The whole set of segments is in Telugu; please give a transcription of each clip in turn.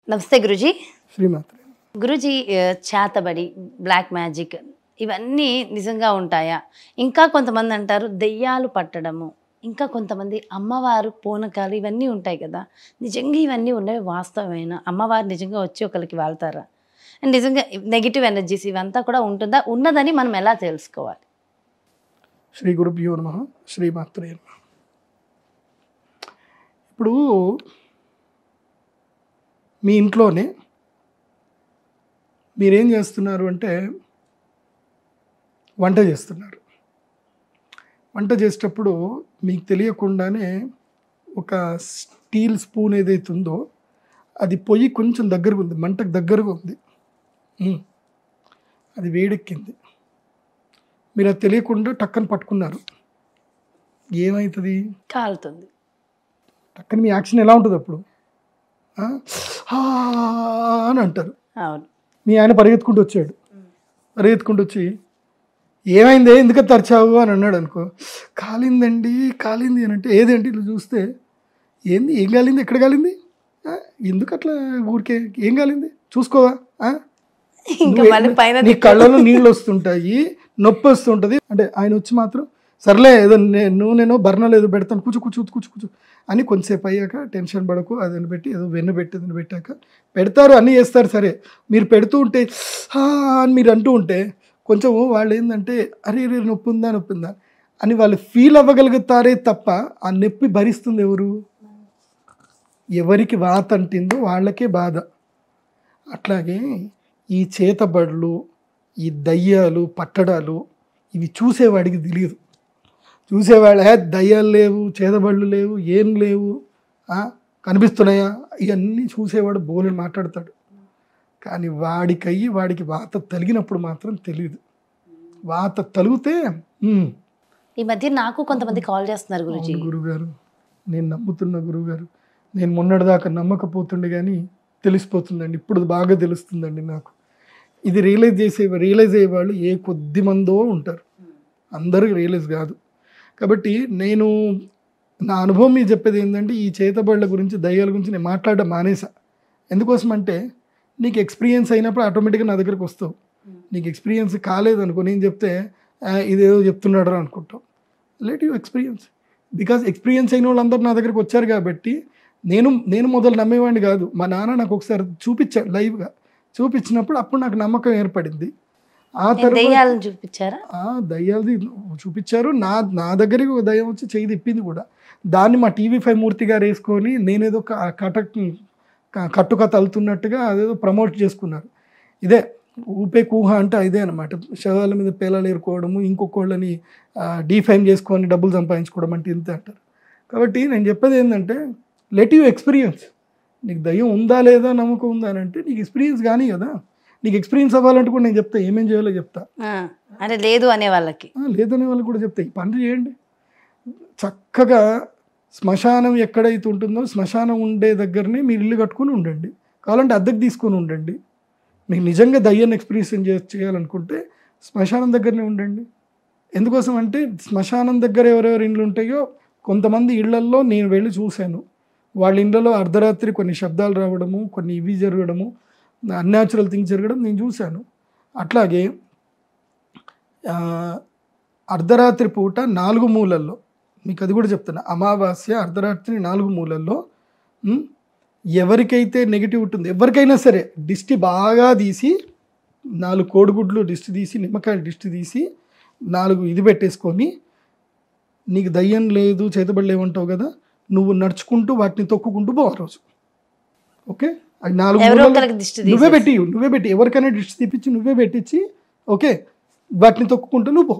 నమస్తే గురుజీ శ్రీమాత్రే గురుజీ ఆ, చేతబడి బ్లాక్ మ్యాజిక్ ఇవన్నీ నిజంగా ఉంటాయా ఇంకా కొంతమంది అంటారు దెయ్యాలు పట్టడము ఇంకా కొంతమంది అమ్మవారు పూనకాలు ఇవన్నీ ఉంటాయి కదా నిజంగా ఇవన్నీ ఉన్నవి వాస్తవమైన అమ్మవారు నిజంగా వచ్చి ఒకరికి వాళ్తారా అండ్ నిజంగా నెగిటివ్ ఎనర్జీస్ ఇవంతా కూడా ఉంటుందా ఉన్నదని మనం ఎలా తెలుసుకోవాలి శ్రీ గురుభ్యో నమ శ్రీమాత్రే నమ ఇప్పుడు మీ ఇంట్లోనే మీరేం చేస్తున్నారు అంటే వంట చేస్తున్నారు వంట చేసేటప్పుడు మీకు తెలియకుండానే ఒక స్టీల్ స్పూన్ ఏదైతే ఉందో అది పొయ్యి కొంచెం దగ్గరగా ఉంది మంటకు దగ్గరగా ఉంది ఉమ్. అది వేడెక్కింది మీరు అది తెలియకుండా టక్కన పట్టుకున్నారు ఏమవుతుంది కాలుతుంది టక్కన మీ యాక్షన్ ఎలా ఉంటుంది అప్పుడు ఆ? ఆ అని అంటారు అవును మీ ఆయన పరిగెత్తుకుంటూ వచ్చాడు పరిగెత్తుకుంటూ వచ్చి ఏమైంది ఎందుకు తరిచావు అని అన్నాడు అనుకో కాలిందండి కాలింది అని అంటే ఏదేంటి ఇట్లా చూస్తే ఏంది ఏం కాలింది ఎక్కడ కాలింది ఆ? ఎందుకు అట్లా ఊరికే ఏం కాలింది చూసుకోవా ఆ? ఇంకా నువ్వు మళ్ళీ ఏ- పైన నీ కళ్ళలో నీళ్ళు వస్తుంటాయి నొప్పి వస్తుంటది అంటే ఆయన వచ్చి మాత్రం సర్లే ఏదో నే- నూనెనో బర్ణలో ఏదో పెడతాను కూర్చో కూర్చో కూర్చో కూర్చో అని కొంతసేపు అయ్యాక టెన్షన్ పడకు అదని పెట్టి ఏదో వెన్ను పెట్టి అదని పెట్టాక పెడతారు అన్నీ చేస్తారు సరే మీరు పెడుతూ ఉంటే "హా" అని మీరు అంటూ ఉంటే కొంచెం వాళ్ళు ఏంటంటే అరే రే నొప్పి ఉందా నొప్పి ఉందా అని వాళ్ళు ఫీల్ అవ్వగలుగుతారే తప్ప ఆ నొప్పి భరిస్తుంది ఎవరు ఎవరికి వాత అంటిందో వాళ్ళకే బాధ అట్లాగే ఈ చేతబడులు ఈ దయ్యాలు పట్టడాలు ఇవి చూసేవాడికి తెలియదు చూసేవాళ్ళ "హే, దయ్యాలు లేవు చేతబడులు లేవు ఏం లేవు ఆ, కనిపిస్తున్నాయా ఇవన్నీ చూసేవాడు బోలని మాట్లాడతాడు కానీ వాడికయ్యి వాడికి వాత తలిగినప్పుడు మాత్రం తెలియదు వాత తలిగితే "ఉమ్, ఈ మధ్య నాకు కొంతమంది కాల్ చేస్తున్నారు గురుజీ అవును గురుగారు నేను నమ్ముతున్న గురుగారు నేను మొన్నటిదాకా నమ్మకపోతుండే కానీ తెలిసిపోతుందండి ఇప్పుడు బాగా తెలుస్తుందండి నాకు ఇది రియలైజ్ చేసే రియలైజ్ అయ్యే వాళ్ళు ఏ కొద్ది మందో ఉంటారు అందరూ రియలైజ్ కాదు కాబట్టి నేను నా అనుభవం మీకు చెప్పేది ఏంటంటే ఈ చేతబడుల గురించి దయ్యాల గురించి నేను మాట్లాడడం మానేసా ఎందుకోసం అంటే నీకు ఎక్స్పీరియన్స్ అయినప్పుడు ఆటోమేటిక్గా నా దగ్గరికి వస్తావు నీకు ఎక్స్పీరియన్స్ కాలేదనుకో నేను చెప్తే "ఆ, ఇదేదో చెప్తున్నాడు అనుకుంటావు let you experience because experience అయిన వాళ్ళందరూ నా దగ్గరికి వచ్చారు కాబట్టి నేను నేను మొదలు నమ్మేవాడిని కాదు మా నాన్న నాకు ఒకసారి చూపించాడు లైవ్గా చూపించినప్పుడు అప్పుడు నాకు నమ్మకం ఏర్పడింది ఆ తర్వాత దెయ్యాలను చూపించారా ఆ దయ్యాలది చూపించారు నా నా దగ్గరికి ఒక దయ్యం వచ్చి చేయి తిప్పింది కూడా దాన్ని మా టీవీ ఫైవ్ మూర్తి గారు వేసుకొని నేనేదో క- కట క- కట్టుకథ అల్తున్నట్టుగా అదేదో ప్రమోట్ చేసుకున్నారు ఇదే ఊపే కూహ అంటే ఇదే అనమాట శవాల మీద పేలాలు ఏరుకోవడము ఇంకొకళ్ళని డీఫైమ్ చేసుకొని డబ్బులు సంపాదించుకోవడం అంటే ఇంతే అంటారు కాబట్టి నేను చెప్పేది ఏంటంటే లెట్ యూ ఎక్స్పీరియన్స్ నీకు దయ్యం ఉందా లేదా నమ్మకం ఉందా అని అంటే నీకు ఎక్స్పీరియన్స్ కానీ కదా నీకు ఎక్స్పీరియన్స్ అవ్వాలంటే కూడా నేను చెప్తా ఏమేం చేయాలో చెప్తా ఆ, అంటే లేదు అనే వాళ్ళకి ఆ, లేదనే వాళ్ళకి కూడా చెప్తాయి ఈ పనులు చేయండి చక్కగా శ్మశానం ఎక్కడైతే ఉంటుందో శ్మశానం ఉండే దగ్గరనే మీరు ఇల్లు కట్టుకొని ఉండండి కావాలంటే అద్దెకు తీసుకొని ఉండండి మీకు నిజంగా దయ్యాన్ని ఎక్స్పీరియన్స్ చే- చేయాలనుకుంటే శ్మశానం దగ్గరనే ఉండండి ఎందుకోసం అంటే శ్మశానం దగ్గర ఎవరెవరు ఇండ్లు ఉంటాయో కొంతమంది ఇళ్లల్లో నేను వెళ్ళి చూశాను వాళ్ళ ఇళ్ళలో అర్ధరాత్రి కొన్ని శబ్దాలు రావడము కొన్ని ఇవి జరగడము అన్యాచురల్ థింగ్స్ జరగడం నేను చూశాను అట్లాగే ఆ, అర్ధరాత్రి పూట నాలుగు మూలల్లో మీకు అది కూడా చెప్తున్నా అమావాస్య అర్ధరాత్రి నాలుగు మూలల్లో ఉమ్, ఎవరికైతే నెగిటివ్ ఉంటుందో ఎవరికైనా సరే దిష్టి బాగా తీసి నాలుగు కోడిగుడ్లు దిష్టి తీసి నిమ్మకాయలు దిష్టి తీసి నాలుగు ఇది పెట్టేసుకొని నీకు దయ్యం లేదు చేతబడి లేవంటావు కదా నువ్వు నడుచుకుంటూ వాటిని తొక్కుకుంటూ పో ఆ రోజు ఓకే అది నాలుగు ఎవరో మూలల్లో- ఒకరికి దిష్టి నువ్వే తీసేసి. పెట్టి నువ్వే పెట్టి ఎవరికైనా డిష్ తీపిచ్చి నువ్వే పెట్టించి ఓకే వాటిని తొక్కుకుంటూ నువ్వు పో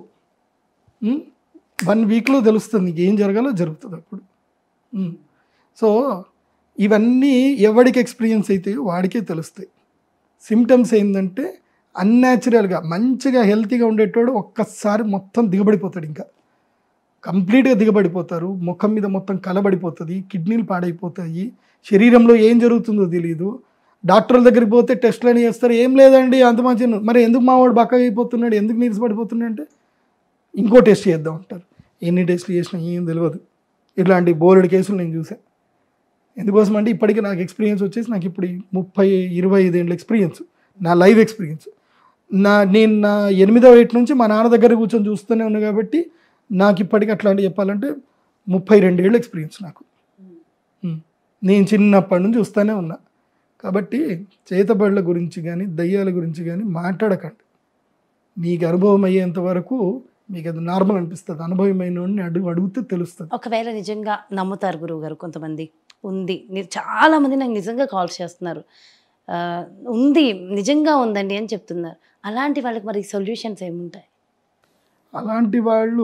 వన్ వీక్లో తెలుస్తుంది నీకు ఏం జరగాలో జరుగుతుంది అప్పుడు ఉమ్. సో ఇవన్నీ ఎవడికి ఎక్స్పీరియన్స్ అయితే వాడికే తెలుస్తాయి సిమ్టమ్స్ ఏంటంటే అన్యాచురల్గా మంచిగా హెల్తీగా ఉండేటోడు ఒక్కసారి మొత్తం దిగబడిపోతాడు ఇంకా కంప్లీట్గా దిగబడిపోతారు ముఖం మీద మొత్తం కలబడిపోతుంది కిడ్నీలు పాడైపోతాయి శరీరంలో ఏం జరుగుతుందో తెలియదు డాక్టర్ల దగ్గరికి పోతే టెస్టులు అని చేస్తారు ఏం లేదండి అంత మంచి మరి ఎందుకు మావాడు బక్కగా అయిపోతున్నాడు ఎందుకు నీరసపడిపోతున్నాడు అంటే ఇంకో టెస్ట్ చేద్దాం అంటారు ఎన్ని టెస్ట్లు చేసినా ఏం తెలియదు ఇట్లాంటి బోలెడు కేసులు నేను చూసా ఎందుకోసం అంటే ఇప్పటికీ నాకు ఎక్స్పీరియన్స్ వచ్చేసి నాకు ఇప్పుడు ఈ ముప్పై ఇరవై ఐదేళ్ళ ఎక్స్పీరియన్స్ నా లైవ్ ఎక్స్పీరియన్స్ నా నేను నా ఎనిమిదవ ఏటి నుంచి మా నాన్న దగ్గర కూర్చొని చూస్తూనే ఉన్నా కాబట్టి నాకు ఇప్పటికీ అట్లాంటి చెప్పాలంటే ముప్పై రెండేళ్ళ ఎక్స్పీరియన్స్ నాకు ఉమ్. నేను చిన్నప్పటి నుంచి చూస్తూనే ఉన్నా కాబట్టి చేతబడుల గురించి కానీ దయ్యాల గురించి కానీ మాట్లాడకండి మీకు అనుభవం అయ్యేంత వరకు మీకు అది నార్మల్ అనిపిస్తుంది అనుభవమైన వాడిని అడుగు అడిగితే తెలుస్తుంది ఒకవేళ నిజంగా నమ్ముతారు గురువు గారు కొంతమంది ఉంది ని- చాలా మంది నాకు నిజంగా కాల్ చేస్తున్నారు ఆ, ఉంది నిజంగా ఉందండి అని చెప్తున్నారు అలాంటి వాళ్ళకి మరి సొల్యూషన్స్ ఏముంటాయి అలాంటి వాళ్ళు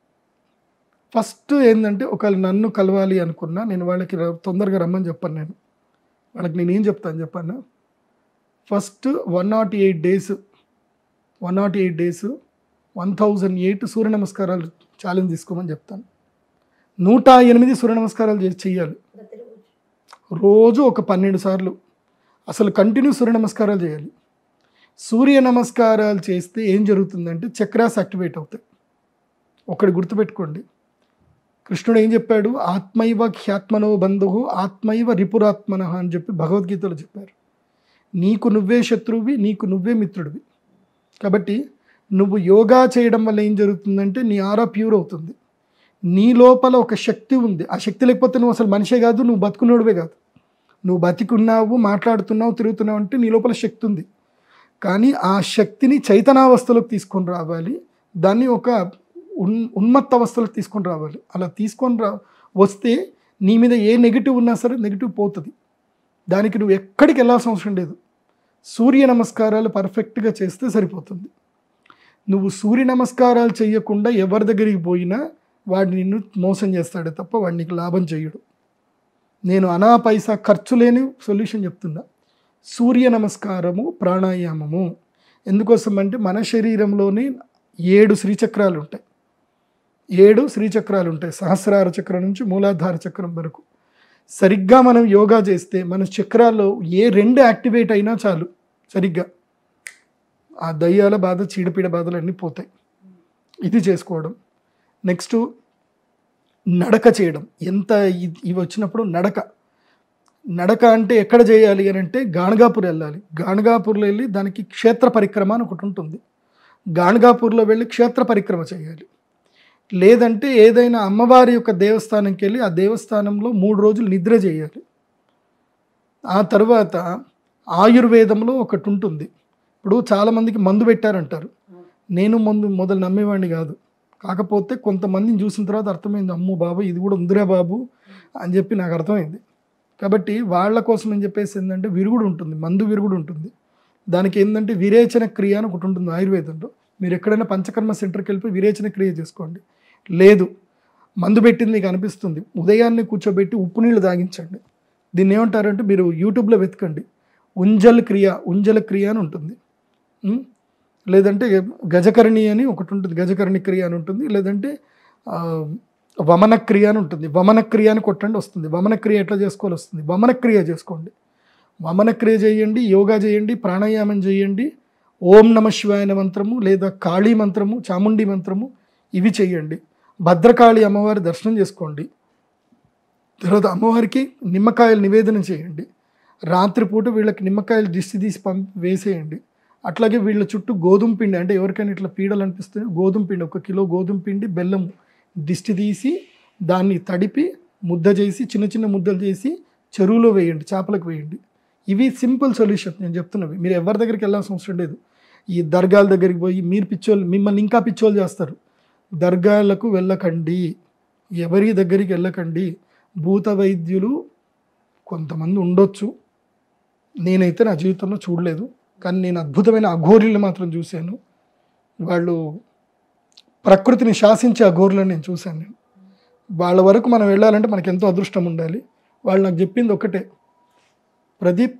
ఫస్ట్ ఏంటంటే ఒకవేళ నన్ను కలవాలి అనుకున్నా నేను వాళ్ళకి ర- తొందరగా రమ్మని చెప్పాను నేను వాళ్ళకి నేను ఏం చెప్తాను చెప్పాను first one not eight days one not eight days one thousand eight సూర్య నమస్కారాలు ఛాలెంజ్ తీసుకోమని చెప్తాను నూట ఎనిమిది సూర్య నమస్కారాలు చేసి చెయ్యాలి రోజు ఒక పన్నెండు సార్లు అసలు కంటిన్యూ సూర్య నమస్కారాలు చేయాలి సూర్య నమస్కారాలు చేస్తే ఏం జరుగుతుందంటే చక్రాస్ యాక్టివేట్ అవుతాయి ఒకటి గుర్తుపెట్టుకోండి కృష్ణుడు ఏం చెప్పాడు ఆత్మైవ ఖ్యాత్మనో బంధు ఆత్మైవ రిపురాత్మన అని చెప్పి భగవద్గీతలో చెప్పారు నీకు నువ్వే శత్రువువి నీకు నువ్వే మిత్రుడివి కాబట్టి నువ్వు యోగా చేయడం వల్ల ఏం జరుగుతుందంటే నీ ఆరా ప్యూర్ అవుతుంది నీ లోపల ఒక శక్తి ఉంది ఆ శక్తి లేకపోతే నువ్వు అసలు మనిషే కాదు నువ్వు బతుకున్నోడివే కాదు నువ్వు బతికున్నావు మాట్లాడుతున్నావు తిరుగుతున్నావు అంటే నీ లోపల శక్తి ఉంది కానీ ఆ శక్తిని చైతనావస్థలోకి తీసుకొని రావాలి దాన్ని ఒక ఉన్ ఉన్మత్త అవస్థలోకి తీసుకొని రావాలి అలా తీసుకొని రా వస్తే నీ మీద ఏ నెగిటివ్ ఉన్నా సరే నెగిటివ్ పోతుంది దానికి నువ్వు ఎక్కడికి వెళ్ళాల్సిన అవసరం లేదు సూర్య నమస్కారాలు పర్ఫెక్ట్గా చేస్తే సరిపోతుంది నువ్వు సూర్య నమస్కారాలు చేయకుండా ఎవరి దగ్గరికి పోయినా వాడు నిన్ను మోసం చేస్తాడే తప్ప వాడు నీకు లాభం చేయడు నేను అనా పైసా ఖర్చు లేని సొల్యూషన్ చెప్తున్నా సూర్య నమస్కారము ప్రాణాయామము ఎందుకోసం అంటే మన శరీరంలోని ఏడు శ్రీచక్రాలు ఉంటాయి ఏడు శ్రీచక్రాలు ఉంటాయి సహస్రార చక్రం నుంచి మూలాధార చక్రం వరకు సరిగ్గా మనం యోగా చేస్తే మన చక్రాల్లో ఏ రెండు యాక్టివేట్ అయినా చాలు సరిగ్గా ఆ దయ్యాల బాధ చీడపీడ బాధలు అన్నీ పోతాయి ఇది చేసుకోవడం నెక్స్ట్ నడక చేయడం ఎంత ఇ- ఇవి వచ్చినప్పుడు నడక నడక అంటే ఎక్కడ చేయాలి అని అంటే గాణగాపూర్ వెళ్ళాలి గాణగాపూర్లో వెళ్ళి దానికి క్షేత్ర పరిక్రమ అని ఒకటి ఉంటుంది గాణగాపూర్లో వెళ్ళి క్షేత్ర పరిక్రమ చేయాలి లేదంటే ఏదైనా అమ్మవారి యొక్క దేవస్థానంకి వెళ్ళి ఆ దేవస్థానంలో మూడు రోజులు నిద్ర చేయాలి ఆ తర్వాత ఆయుర్వేదంలో ఒకటి ఉంటుంది ఇప్పుడు చాలామందికి మందు పెట్టారంటారు నేను మందు మొదలు నమ్మేవాడిని కాదు కాకపోతే కొంతమందిని చూసిన తర్వాత అర్థమైంది అమ్మో బాబు ఇది కూడా ఉందిరా బాబు అని చెప్పి నాకు అర్థమైంది కాబట్టి వాళ్ళ కోసం అని చెప్పేసి ఏంటంటే విరుగుడు ఉంటుంది మందు విరుగుడు ఉంటుంది దానికి ఏంటంటే విరేచన క్రియ అని ఒకటి ఉంటుంది ఆయుర్వేదంలో మీరు ఎక్కడైనా పంచకర్మ సెంటర్కి వెళ్ళిపోయి విరేచన క్రియ చేసుకోండి లేదు మందు పెట్టింది మీకు అనిపిస్తుంది ఉదయాన్నే కూర్చోబెట్టి ఉప్పు నీళ్ళు తాగించండి దీన్ని ఏమంటారంటే మీరు యూట్యూబ్లో వెతకండి ఉంజల్ క్రియ ఉంజల క్రియ అని ఉంటుంది ఉం? లేదంటే గజకర్ణి అని ఒకటి ఉంటుంది గజకర్ణి క్రియ అని ఉంటుంది లేదంటే ఆ, వమన క్రియ అని ఉంటుంది వమన క్రియ అని కొట్టండి వస్తుంది వమన క్రియ ఎట్లా చేసుకోవాలి వస్తుంది వమన క్రియ చేసుకోండి వమన క్రియ చేయండి యోగా చేయండి ప్రాణాయామం చేయండి ఓం నమ శివాయ మంత్రము లేదా కాళీ మంత్రము చాముండి మంత్రము ఇవి చేయండి భద్రకాళి అమ్మవారి దర్శనం చేసుకోండి తర్వాత అమ్మవారికి నిమ్మకాయలు నివేదన చేయండి రాత్రిపూట వీళ్ళకి నిమ్మకాయలు దిష్టి తీసి పంపి వేసేయండి అట్లాగే వీళ్ళ చుట్టూ గోధుమ పిండి అంటే ఎవరికైనా ఇట్లా పీడలు అనిపిస్తే గోధుమ పిండి ఒక కిలో గోధుమ పిండి బెల్లం దిష్టి తీసి దాన్ని తడిపి ముద్ద చేసి చిన్న చిన్న ముద్దలు చేసి చెరువులో వేయండి చేపలకు వేయండి ఇవి సింపుల్ సొల్యూషన్ నేను చెప్తున్నవి మీరు ఎవరి దగ్గరికి వెళ్ళాల్సిన అవసరం లేదు ఈ దర్గాల దగ్గరికి పోయి మీరు పిచ్చోళ్ళు మిమ్మల్ని ఇంకా పిచ్చోళ్ళు చేస్తారు దర్గాలకు వెళ్ళకండి ఎవరి దగ్గరికి వెళ్ళకండి భూత వైద్యులు కొంతమంది ఉండొచ్చు నేనైతే నా జీవితంలో చూడలేదు కానీ నేను అద్భుతమైన అఘోరులు మాత్రం చూశాను వాళ్ళు ప్రకృతిని శాసించే అఘోరులను నేను చూశాను నేను వాళ్ళ వరకు మనం వెళ్ళాలంటే మనకి ఎంతో అదృష్టం ఉండాలి వాళ్ళు నాకు చెప్పింది ఒకటే प्रदीप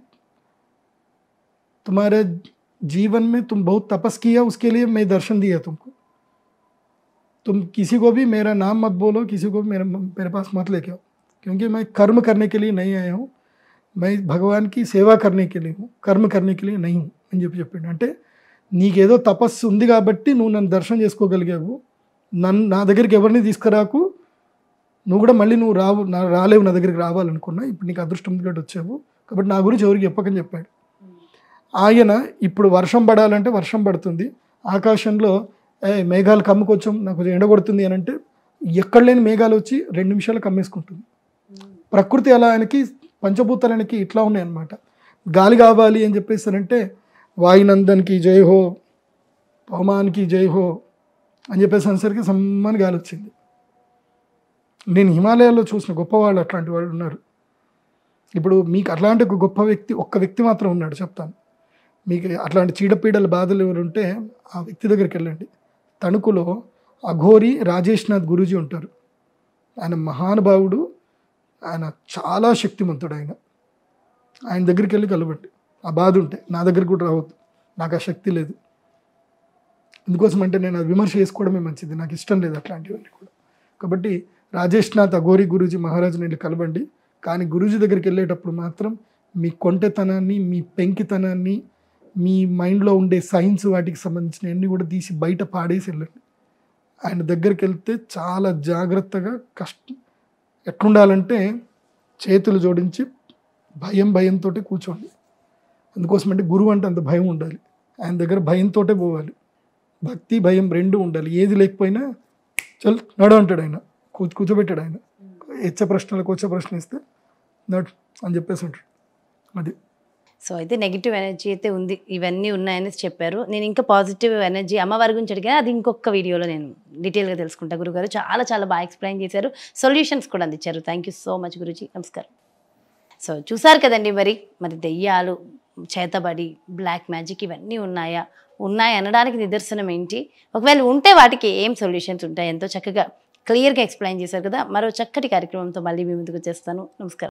तुम्हारे जीवन में तुम बहुत तपस किया उसके लिए मैं दर्शन दिया तुमको तुम किसी को भी मेरा नाम मत बोलो किसी को भी मेरे मेरे पास मत लेके आओ क्योंकि मैं कर्म करने के लिए नहीं आया हूँ मैं भगवान की సేవ करने के लिए हूँ కర్మ करने के लिए नहीं हूँ అని చెప్పి చెప్పిండు అంటే నీకేదో తపస్సు ఉంది కాబట్టి నువ్వు నన్ను దర్శనం చేసుకోగలిగావు నన్ను నా దగ్గరికి ఎవరిని తీసుకురాకు నువ్వు కూడా మళ్ళీ నువ్వు రావు నా రాలేవు నా దగ్గరికి రావాలనుకున్నా ఇప్పుడు నీకు అదృష్టం ఉంది కాబట్టి వచ్చావు కాబట్టి నా గురించి ఎవరికి చెప్పకని చెప్పాడు ఆయన ఇప్పుడు వర్షం పడాలంటే వర్షం పడుతుంది ఆకాశంలో ఏ మేఘాలు కమ్ముకొచ్చాం నాకు ఎండ కొడుతుంది అని అంటే ఎక్కడ లేని మేఘాలు వచ్చి రెండు నిమిషాలు కమ్మేసుకుంటుంది ప్రకృతి అలా ఆయనకి పంచభూతాలు ఆయనకి ఇట్లా ఉన్నాయన్నమాట గాలి కావాలి అని చెప్పేసారంటే వాయునందన్కి జై హో పవమాన్కి జై హో అని చెప్పేసి అనేసరికి సమ్మని గాలి వచ్చింది నేను హిమాలయాల్లో చూసిన గొప్పవాళ్ళు అట్లాంటి వాళ్ళు ఉన్నారు ఇప్పుడు మీకు అట్లాంటి ఒక గొప్ప వ్యక్తి ఒక్క వ్యక్తి మాత్రం ఉన్నాడు చెప్తాను మీకు అట్లాంటి చీడపీడల బాధలు ఎవరు ఉంటే ఆ వ్యక్తి దగ్గరికి వెళ్ళండి తణుకులో అఘోరి రాజేష్నాథ్ గురూజీ ఉంటారు ఆయన మహానుభావుడు ఆయన చాలా శక్తిమంతుడు ఆయన ఆయన దగ్గరికి వెళ్ళి కలవండి ఆ బాధ ఉంటే నా దగ్గరికి కూడా రావద్దు నాకు ఆ శక్తి లేదు ఎందుకోసం అంటే నేను అది విమర్శ చేసుకోవడమే మంచిది నాకు ఇష్టం లేదు అట్లాంటివన్నీ కూడా కాబట్టి రాజేష్నాథ్ అఘోరి గురూజీ మహారాజుని వెళ్ళి కలవండి కానీ గురూజీ దగ్గరికి వెళ్ళేటప్పుడు మాత్రం మీ కొంటెతనాన్ని మీ పెంకితనాన్ని మీ మైండ్లో ఉండే సైన్స్ వాటికి సంబంధించినవన్నీ కూడా తీసి బయట పాడేసి వెళ్ళండి ఆయన దగ్గరికి వెళ్తే చాలా జాగ్రత్తగా కష్ట ఎట్లుండాలంటే చేతులు జోడించి భయం భయంతో కూర్చోండి అందుకోసం అంటే గురువు అంటే అంత భయం ఉండాలి ఆయన దగ్గర భయంతో పోవాలి భక్తి భయం రెండు ఉండాలి ఏది లేకపోయినా చల్ నడు అంటాడు ఆయన కూ- కూర్చోబెట్టాడు ఆయన హెచ్చ ప్రశ్నలకు వచ్చే ప్రశ్న ఇస్తే నడు అని చెప్పేసి ఉంటాడు అది సో అయితే నెగిటివ్ ఎనర్జీ అయితే ఉంది ఇవన్నీ ఉన్నాయని చెప్పారు నేను ఇంకా పాజిటివ్ ఎనర్జీ అమ్మవారి గురించి అడిగాను అది ఇంకొక వీడియోలో నేను డీటెయిల్గా తెలుసుకుంటా గురుగారు చాలా చాలా బాగా ఎక్స్ప్లెయిన్ చేశారు సొల్యూషన్స్ కూడా అందించారు thank you so much Guruji నమస్కారం సో చూసారు కదండి మరి మరి దెయ్యాలు చేతబడి బ్లాక్ మ్యాజిక్ ఇవన్నీ ఉన్నాయా ఉన్నాయి అనడానికి నిదర్శనం ఏంటి ఒకవేళ ఉంటే వాటికి ఏం సొల్యూషన్స్ ఉంటాయి ఎంతో చక్కగా క్లియర్గా ఎక్స్ప్లెయిన్ చేశారు కదా మరో చక్కటి కార్యక్రమంతో మళ్ళీ మీ ముందుకు వచ్చేస్తాను నమస్కారం